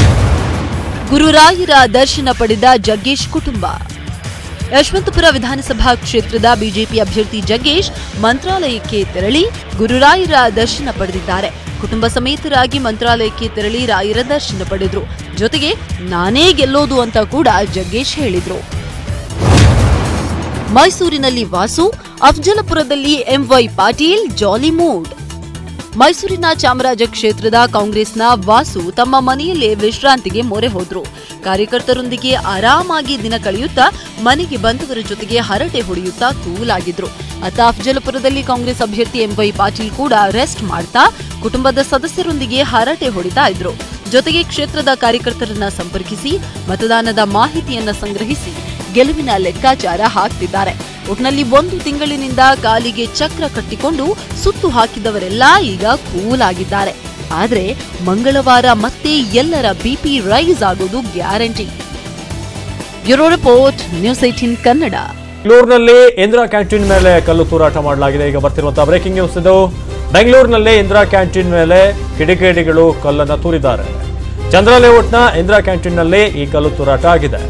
ಗುರುರಾಯರ ದರ್ಶನ ಪಡೆದ ಜಗ್ಗೇಶ್ ಕುಟುಂಬ ಯಶವಂತಪುರ ವಿಧಾನಸಭಾ ಕ್ಷೇತ್ರದ ಬಿಜೆಪಿ ಅಭ್ಯರ್ಥಿ ಜಗ್ಗೇಶ್ ಮಂತ್ರಾಲಯಕ್ಕೆ ತೆರಳಿ ಗುರುರಾಯರ ದರ್ಶನ ಪಡೆದಿದ್ದಾರೆ ಕುಟುಂಬ ಸಮೇತರಾಗಿ ಮಂತ್ರಾಲಯಕ್ಕೆ ತೆರಳಿ ರಾಯರ ದರ್ಶನ ಪಡೆದ್ರು ಜೊತೆಗೆ ನಾನೇ ಗೆಲ್ಲೋದು ಅಂತ ಕೂಡ ಜಗ್ಗೇಶ್ ಹೇಳಿದ್ರು ಮೈಸೂರಿನಲ್ಲಿ ವಾಸು ಅಫ್ಜಲಪುರದಲ್ಲಿ ಎಂವೈ ಪಾಟೀಲ್ ಜಾಲಿ ಮೂಡ್ ಮೈಸೂರಿನ ಚಾಮರಾಜ ಕ್ಷೇತ್ರದ ಕಾಂಗ್ರೆಸ್ನ ವಾಸು ತಮ್ಮ ಮನೆಯಲ್ಲೇ ವಿಶ್ರಾಂತಿಗೆ ಮೊರೆ ಹೋದ್ರು ಕಾರ್ಯಕರ್ತರೊಂದಿಗೆ ಆರಾಮಾಗಿ ದಿನ ಕಳೆಯುತ್ತಾ ಮನೆಗೆ ಬಂದವರ ಜೊತೆಗೆ ಹರಟೆ ಹೊಡೆಯುತ್ತಾ ಕೂಲ್ ಆಗಿದ್ರು ಅತ್ತ ಅಫ್ಜಲಪುರದಲ್ಲಿ ಕಾಂಗ್ರೆಸ್ ಅಭ್ಯರ್ಥಿ ಎಂವೈ ಪಾಟೀಲ್ ಕೂಡ ರೆಸ್ಟ್ ಮಾಡ್ತಾ ಕುಟುಂಬದ ಸದಸ್ಯರೊಂದಿಗೆ ಹರಟೆ ಹೊಡಿತಾ ಇದ್ರು ಜೊತೆಗೆ ಕ್ಷೇತ್ರದ ಕಾರ್ಯಕರ್ತರನ್ನ ಸಂಪರ್ಕಿಸಿ ಮತದಾನದ ಮಾಹಿತಿಯನ್ನ ಸಂಗ್ರಹಿಸಿ ಗೆಲುವಿನ ಲೆಕ್ಕಾಚಾರ ಹಾಕ್ತಿದ್ದಾರೆ ಒಟ್ನಲ್ಲಿ ಒಂದು ತಿಂಗಳಿನಿಂದ ಕಾಲಿಗೆ ಚಕ್ರ ಕಟ್ಟಿಕೊಂಡು ಸುತ್ತು ಹಾಕಿದವರೆಲ್ಲ ಈಗ ಕೂಲ್ ಆಗಿದ್ದಾರೆ ಆದ್ರೆ ಮಂಗಳವಾರ ಮತ್ತೆ ಎಲ್ಲರ ಬಿಪಿ ರೈಸ್ ಆಗೋದು guarantee bureau report news eighteen Kannada ಬೆಂಗಳೂರಿನಲ್ಲಿ ಇಂದಿರಾ ಕ್ಯಾಂಟೀನ್ ಮೇಲೆ ಕಲ್ಲು ತೂರಾಟ ಮಾಡಲಾಗಿದೆ ಈಗ ಬರ್ತಿರುವಂತಹ ಬ್ರೇಕಿಂಗ್ ನ್ಯೂಸ್ ಇದು ಬೆಂಗಳೂರಿನಲ್ಲಿ ಇಂದಿರಾ ಕ್ಯಾಂಟೀನ್ ಮೇಲೆ ಕಿಡಿಗೇಡಿಗಳು ಕಲ್ಲನ್ನು ತೂರಿದ್ದಾರೆ ಚಂದ್ರ ಲೇಔಟ್ನ ಇಂದಿರಾ ಕ್ಯಾಂಟೀನ್ನಲ್ಲಿ ಈ ಕಲ್ಲು ತೂರಾಟ ಆಗಿದೆ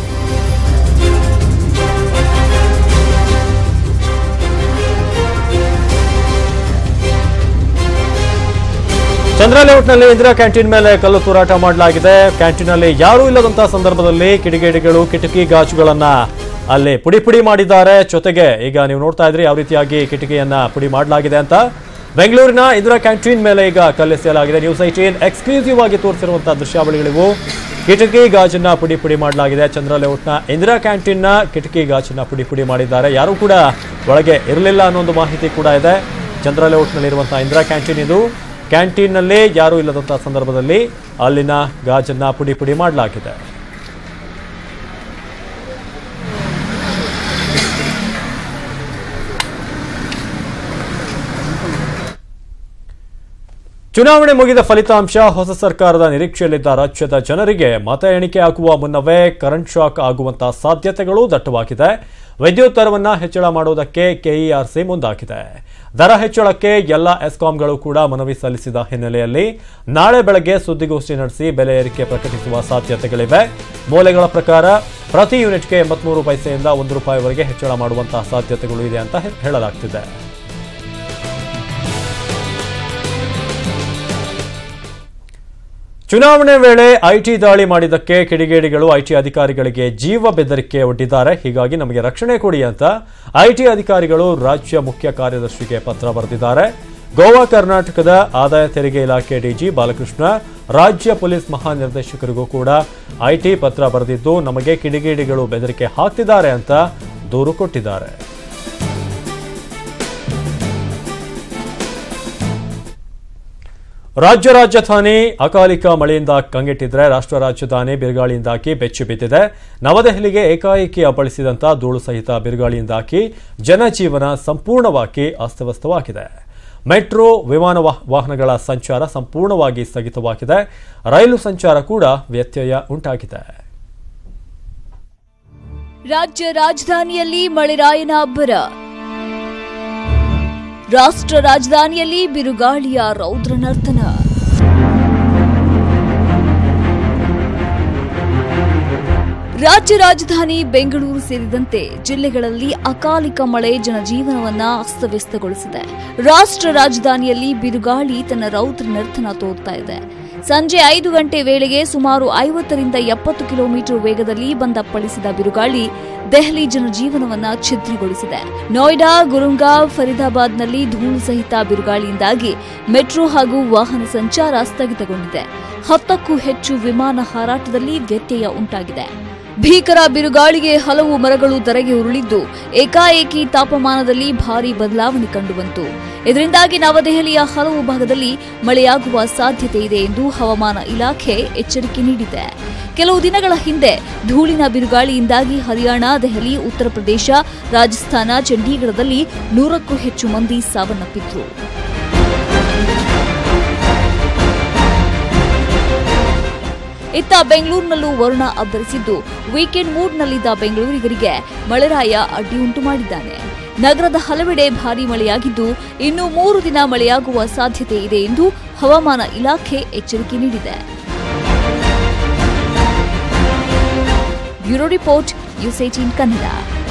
ಚಂದ್ರ ಲೇಔಟ್ನಲ್ಲಿ ಇಂದಿರಾ ಕ್ಯಾಂಟೀನ್ ಮೇಲೆ ಕಲ್ಲು ತೂರಾಟ ಮಾಡಲಾಗಿದೆ ಕ್ಯಾಂಟೀನ್ನಲ್ಲಿ ಯಾರೂ ಇಲ್ಲದಂತಹ ಸಂದರ್ಭದಲ್ಲಿ ಕಿಡಿಗೇಡಿಗಳು ಕಿಟಕಿ ಗಾಜುಗಳನ್ನ ಅಲ್ಲಿ ಪುಡಿ ಪುಡಿ ಮಾಡಿದ್ದಾರೆ ಜೊತೆಗೆ ಈಗ ನೀವು ನೋಡ್ತಾ ಇದ್ರಿ ಯಾವ ರೀತಿಯಾಗಿ ಕಿಟಕಿಯನ್ನ ಪುಡಿ ಮಾಡಲಾಗಿದೆ ಅಂತ ಬೆಂಗಳೂರಿನ ಇಂದಿರಾ ಕ್ಯಾಂಟೀನ್ ಮೇಲೆ ಈಗ ಕಲ್ಲೆಸೆಯಲಾಗಿದೆ ನ್ಯೂಸ್ ಐಟೀನ್ ಎಕ್ಸ್ಕ್ಲೂಸಿವ್ ಆಗಿ ತೋರಿಸಿರುವಂತಹ ದೃಶ್ಯಾವಳಿಗಳಿವು ಕಿಟಕಿ ಗಾಜನ್ನ ಪುಡಿ ಪುಡಿ ಮಾಡಲಾಗಿದೆ ಚಂದ್ರ ಲೇಔಟ್ನ ಇಂದಿರಾ ಕ್ಯಾಂಟೀನ್ನ ಕಿಟಕಿ ಗಾಜನ್ನ ಪುಡಿ ಪುಡಿ ಮಾಡಿದ್ದಾರೆ ಯಾರೂ ಕೂಡ ಒಳಗೆ ಇರಲಿಲ್ಲ ಅನ್ನೋ ಒಂದು ಮಾಹಿತಿ ಕೂಡ ಇದೆ ಚಂದ್ರ ಲೇಔಟ್ನಲ್ಲಿರುವಂತಹ ಇಂದಿರಾ ಕ್ಯಾಂಟೀನ್ ಇದು ಕ್ಯಾಂಟೀನ್ನಲ್ಲಿ ಯಾರೂ ಇಲ್ಲದಂತಹ ಸಂದರ್ಭದಲ್ಲಿ ಅಲ್ಲಿನ ಗಾಜನ್ನ ಪುಡಿ ಪುಡಿ ಮಾಡಲಾಗಿದೆ ಚುನಾವಣೆ ಮುಗಿದ ಫಲಿತಾಂಶ ಹೊಸ ಸರ್ಕಾರದ ನಿರೀಕ್ಷೆಯಲ್ಲಿದ್ದ ರಾಜ್ಯದ ಜನರಿಗೆ ಮತ ಎಣಿಕೆ ಆಗುವ ಮುನ್ನವೇ ಕರೆಂಟ್ ಶಾಕ್ ಆಗುವಂತಹ ಸಾಧ್ಯತೆಗಳು ದಟ್ಟವಾಗಿದೆ ವಿದ್ಯುತ್ ದರವನ್ನು ಹೆಚ್ಚಳ ಮಾಡುವುದಕ್ಕೆ ಕೆಇಆರ್ಸಿ ಮುಂದಾಗಿದೆ ದರ ಹೆಚ್ಚಳಕ್ಕೆ ಎಲ್ಲ ಎಸ್ಕಾಂಗಳು ಕೂಡ ಮನವಿ ಸಲ್ಲಿಸಿದ ಹಿನ್ನೆಲೆಯಲ್ಲಿ ನಾಳೆ ಬೆಳಗ್ಗೆ ಸುದ್ದಿಗೋಷ್ಠಿ ನಡೆಸಿ ಬೆಲೆ ಏರಿಕೆ ಪ್ರಕಟಿಸುವ ಸಾಧ್ಯತೆಗಳಿವೆ ಮೂಲಗಳ ಪ್ರಕಾರ ಪ್ರತಿ ಯೂನಿಟ್ಗೆ ಎಂಬತ್ಮೂರು ಪೈಸೆಯಿಂದ ಒಂದು ರೂಪಾಯಿವರೆಗೆ ಹೆಚ್ಚಳ ಮಾಡುವಂತಹ ಸಾಧ್ಯತೆಗಳು ಇದೆ ಅಂತ ಹೇ- ಹೇಳಲಾಗ್ತಿದೆ ಚುನಾವಣೆ ವೇಳೆ ಐಟಿ ದಾಳಿ ಮಾಡಿದ್ದಕ್ಕೆ ಕಿಡಿಗೇಡಿಗಳು ಐಟಿ ಅಧಿಕಾರಿಗಳಿಗೆ ಜೀವ ಬೆದರಿಕೆ ಒಡ್ಡಿದ್ದಾರೆ ಹೀಗಾಗಿ ನಮಗೆ ರಕ್ಷಣೆ ಕೊಡಿ ಅಂತ ಐಟಿ ಅಧಿಕಾರಿಗಳು ರಾಜ್ಯ ಮುಖ್ಯ ಕಾರ್ಯದರ್ಶಿಗೆ ಪತ್ರ ಬರೆದಿದ್ದಾರೆ ಗೋವಾ ಕರ್ನಾಟಕದ ಆದಾಯ ತೆರಿಗೆ ಇಲಾಖೆ ಡಿಜಿ ಬಾಲಕೃಷ್ಣ ರಾಜ್ಯ ಪೊಲೀಸ್ ಮಹಾನಿರ್ದೇಶಕರಿಗೂ ಕೂಡ ಐಟಿ ಪತ್ರ ಬರೆದಿದ್ದು ನಮಗೆ ಕಿಡಿಗೇಡಿಗಳು ಬೆದರಿಕೆ ಹಾಕ್ತಿದ್ದಾರೆ ಅಂತ ದೂರು ಕೊಟ್ಟಿದ್ದಾರೆ ರಾಜ್ಯ ರಾಜಧಾನಿ ಅಕಾಲಿಕ ಮಳೆಯಿಂದ ಕಂಗೆಟ್ಟಿದ್ರೆ ರಾಷ್ಟ್ರ ರಾಜಧಾನಿ ಬಿರುಗಾಳಿಯಿಂದಾಗಿ ಬೆಚ್ಚಿ ಬಿದ್ದಿದೆ ನವದೆಹಲಿಗೆ ಏಕಾಏಕಿ ಅಪ್ಪಳಿಸಿದಂತ ಧೂಳು ಸಹಿತ ಬಿರುಗಾಳಿಯಿಂದಾಗಿ ಜನಜೀವನ ಸಂಪೂರ್ಣವಾಗಿ ಅಸ್ತವ್ಯಸ್ತವಾಗಿದೆ ಮೆಟ್ರೋ ವಿಮಾನ ವಾಹ್- ವಾಹನಗಳ ಸಂಚಾರ ಸಂಪೂರ್ಣವಾಗಿ ಸ್ಥಗಿತವಾಗಿದೆ ರೈಲು ಸಂಚಾರ ಕೂಡ ವ್ಯತ್ಯಯ ಉಂಟಾಗಿದೆ ರಾಜ್ಯ ರಾಜಧಾನಿಯಲ್ಲಿ ಮಳೆರಾಯನ ಅಬ್ಬರ ರಾಷ್ಟ್ರ ರಾಜಧಾನಿಯಲ್ಲಿ ಬಿರುಗಾಳಿಯ ರೌದ್ರ ನರ್ತನ ರಾಜ್ಯ ರಾಜಧಾನಿ ಬೆಂಗಳೂರು ಸೇರಿದಂತೆ ಜಿಲ್ಲೆಗಳಲ್ಲಿ ಅಕಾಲಿಕ ಮಳೆ ಜನಜೀವನವನ್ನ ಅಸ್ತವ್ಯಸ್ತಗೊಳಿಸಿದೆ ರಾಷ್ಟ್ರ ರಾಜಧಾನಿಯಲ್ಲಿ ಬಿರುಗಾಳಿ ತನ್ನ ರೌದ್ರ ನರ್ತನ ತೋರ್ತಾ ಇದೆ ಸಂಜೆ ಐದು ಗಂಟೆ ವೇಳೆಗೆ ಸುಮಾರು ಐವತ್ತರಿಂದ ಎಪ್ಪತ್ತು ಕಿಲೋಮೀಟರ್ ವೇಗದಲ್ಲಿ ಬಂದಪ್ಪಳಿಸಿದ ಬಿರುಗಾಳಿ ದೆಹಲಿ ಜನಜೀವನವನ್ನ ಛಿದ್ರಗೊಳಿಸಿದೆ ನೋಯ್ಡಾ ಗುರುಂಗಾವ್ ಫರೀದಾಬಾದ್ನಲ್ಲಿ ಧೂಳು ಸಹಿತ ಬಿರುಗಾಳಿಯಿಂದಾಗಿ ಮೆಟ್ರೋ ಹಾಗೂ ವಾಹನ ಸಂಚಾರ ಸ್ಥಗಿತಗೊಂಡಿದೆ ಹತ್ತಕ್ಕೂ ಹೆಚ್ಚು ವಿಮಾನ ಹಾರಾಟದಲ್ಲಿ ವ್ಯತ್ಯಯ ಉಂಟಾಗಿದೆ ಭೀಕರ ಬಿರುಗಾಳಿಗೆ ಹಲವು ಮರಗಳು ಧರೆಗೆ ಉರುಳಿದ್ದು ಏಕಾಏಕಿ ತಾಪಮಾನದಲ್ಲಿ ಭಾರಿ ಬದಲಾವಣೆ ಕಂಡುಬಂತು ಇದರಿಂದಾಗಿ ನವದೆಹಲಿಯ ಹಲವು ಭಾಗದಲ್ಲಿ ಮಳೆಯಾಗುವ ಸಾಧ್ಯತೆ ಇದೆ ಎಂದು ಹವಾಮಾನ ಇಲಾಖೆ ಎಚ್ಚರಿಕೆ ನೀಡಿದೆ ಕೆಲವು ದಿನಗಳ ಹಿಂದೆ ಧೂಳಿನ ಬಿರುಗಾಳಿಯಿಂದಾಗಿ ಹರಿಯಾಣ ದೆಹಲಿ ಉತ್ತರ ಪ್ರದೇಶ ರಾಜಸ್ಥಾನ ಚಂಡೀಗಢದಲ್ಲಿ ನೂರಕ್ಕೂ ಹೆಚ್ಚು ಮಂದಿ ಸಾವನ್ನಪ್ಪಿದ್ರು ಇತ್ತ ಬೆಂಗಳೂರಿನಲ್ಲೂ ವರುಣ ಅಬ್ಬರಿಸಿದ್ದು ವೀಕೆಂಡ್ ಮೂಡ್ನಲ್ಲಿದ್ದ ಬೆಂಗಳೂರಿಗರಿಗೆ ಮಳೆರಾಯ ಅಡ್ಡಿಯುಂಟು ಮಾಡಿದ್ದಾನೆ ನಗರದ ಹಲವೆಡೆ ಭಾರೀ ಮಳೆಯಾಗಿದ್ದು ಇನ್ನು ಮೂರು ದಿನ ಮಳೆಯಾಗುವ ಸಾಧ್ಯತೆ ಇದೆ ಎಂದು ಹವಾಮಾನ ಇಲಾಖೆ ಎಚ್ಚರಿಕೆ ನೀಡಿದೆ bureau report news eighteen Kannada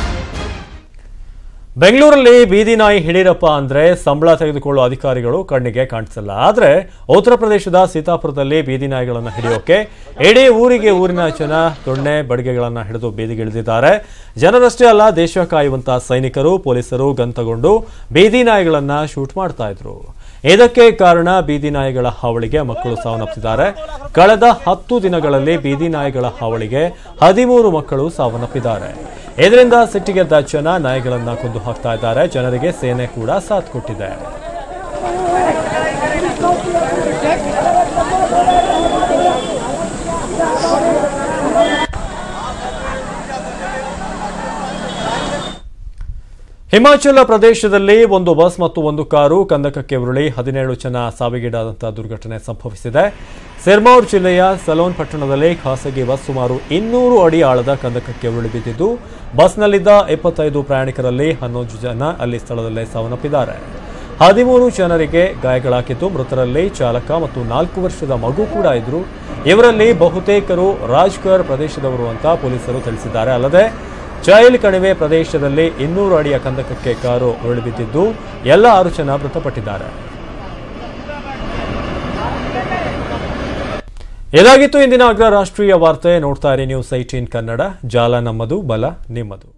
ಬೆಂಗಳೂರಲ್ಲಿ ಬೀದಿ ನಾಯಿ ಹಿಡೀರಪ್ಪ ಅಂದ್ರೆ ಸಂಬಳ ತೆಗೆದುಕೊಳ್ಳುವ ಅಧಿಕಾರಿಗಳು ಕಣ್ಣಿಗೆ ಕಾಣಿಸಲ್ಲ ಆದ್ರೆ ಉತ್ತರ ಪ್ರದೇಶದ ಸೀತಾಪುರದಲ್ಲಿ ಬೀದಿ ನಾಯಿಗಳನ್ನು ಹಿಡಿಯೋಕೆ ಇಡೀ ಊರಿಗೆ ಊರಿನ ಜನ ದೊಣ್ಣೆ ಬಡಿಗೆಗಳನ್ನ ಹಿಡಿದು ಬೀದಿಗಿಳಿದಿದ್ದಾರೆ ಜನರಷ್ಟೇ ಅಲ್ಲ ದೇಶ ಕಾಯುವಂತಹ ಸೈನಿಕರು ಪೊಲೀಸರು ಗನ್ ತಗೊಂಡು ಬೀದಿ ನಾಯಿಗಳನ್ನ ಶೂಟ್ ಮಾಡ್ತಾ ಇದ್ರು ಇದಕ್ಕೆ ಕಾರಣ ಬೀದಿ ನಾಯಿಗಳ ಹಾವಳಿಗೆ ಮಕ್ಕಳು ಸಾವನ್ನಪ್ಪಿದ್ದಾರೆ ಕಳೆದ ಹತ್ತು ದಿನಗಳಲ್ಲಿ ಬೀದಿ ನಾಯಿಗಳ ಹಾವಳಿಗೆ ಹದಿಮೂರು ಮಕ್ಕಳು ಸಾವನ್ನಪ್ಪಿದ್ದಾರೆ ಇದರಿಂದ ಸಿಟ್ಟಿಗೆದ್ದ ಜನ ನಾಯಿಗಳನ್ನ ಕೊಂದು ಹಾಕ್ತಾ ಇದ್ದಾರೆ ಜನರಿಗೆ ಸೇನೆ ಕೂಡ ಸಾಥ್ ಕೊಟ್ಟಿದೆ ಹಿಮಾಚಲ ಪ್ರದೇಶದಲ್ಲಿ ಒಂದು ಬಸ್ ಮತ್ತು ಒಂದು ಕಾರು ಕಂದಕಕ್ಕೆ ಉರುಳಿ ಹದಿನೇಳು ಜನ ಸಾವಿಗೀಡಾದಂತಹ ದುರ್ಘಟನೆ ಸಂಭವಿಸಿದೆ ಸಿರ್ಮೌರ್ ಜಿಲ್ಲೆಯ ಸಲೋನ್ ಪಟ್ಟಣದಲ್ಲಿ ಖಾಸಗಿ ಬಸ್ ಸುಮಾರು ಇನ್ನೂರು ಅಡಿ ಆಳದ ಕಂದಕಕ್ಕೆ ಉರುಳಿ ಬಿದ್ದಿದ್ದು ಬಸ್ನಲ್ಲಿದ್ದ ಇಪ್ಪತ್ತೈದು ಪ್ರಯಾಣಿಕರಲ್ಲಿ ಹನ್ನೊಂದು ಜನ ಅಲ್ಲಿ ಸ್ಥಳದಲ್ಲೇ ಸಾವನ್ನಪ್ಪಿದ್ದಾರೆ ಹದಿಮೂರು ಜನರಿಗೆ ಗಾಯಗಳಾಗಿದ್ದು ಮೃತರಲ್ಲಿ ಚಾಲಕ ಮತ್ತು ನಾಲ್ಕು ವರ್ಷದ ಮಗು ಕೂಡ ಇದ್ರು ಇವರಲ್ಲಿ ಬಹುತೇಕರು ರಾಜ್ಗರ್ ಪ್ರದೇಶದವರು ಅಂತ ಪೊಲೀಸರು ತಿಳಿಸಿದ್ದಾರೆ ಅಲ್ಲದೆ ಜೈಲ್ ಕಣಿವೆ ಪ್ರದೇಶದಲ್ಲಿ ಇನ್ನೂರು ಅಡಿಯ ಕಂದಕಕ್ಕೆ ಕಾರು ಉರುಳಿ ಬಿದ್ದಿದ್ದು ಎಲ್ಲ ಆರು ಜನ ಮೃತಪಟ್ಟಿದ್ದಾರೆ ಇದಾಗಿತ್ತು ಇಂದಿನ ಅಗ್ರ ರಾಷ್ಟ್ರೀಯ ವಾರ್ತೆ ನೋಡ್ತಾ ಇರಿ ನ್ಯೂಸ್ ಐಟೀನ್ ಕನ್ನಡ ಜಾಲ ನಮ್ಮದು ಬಲ ನಿಮ್ಮದು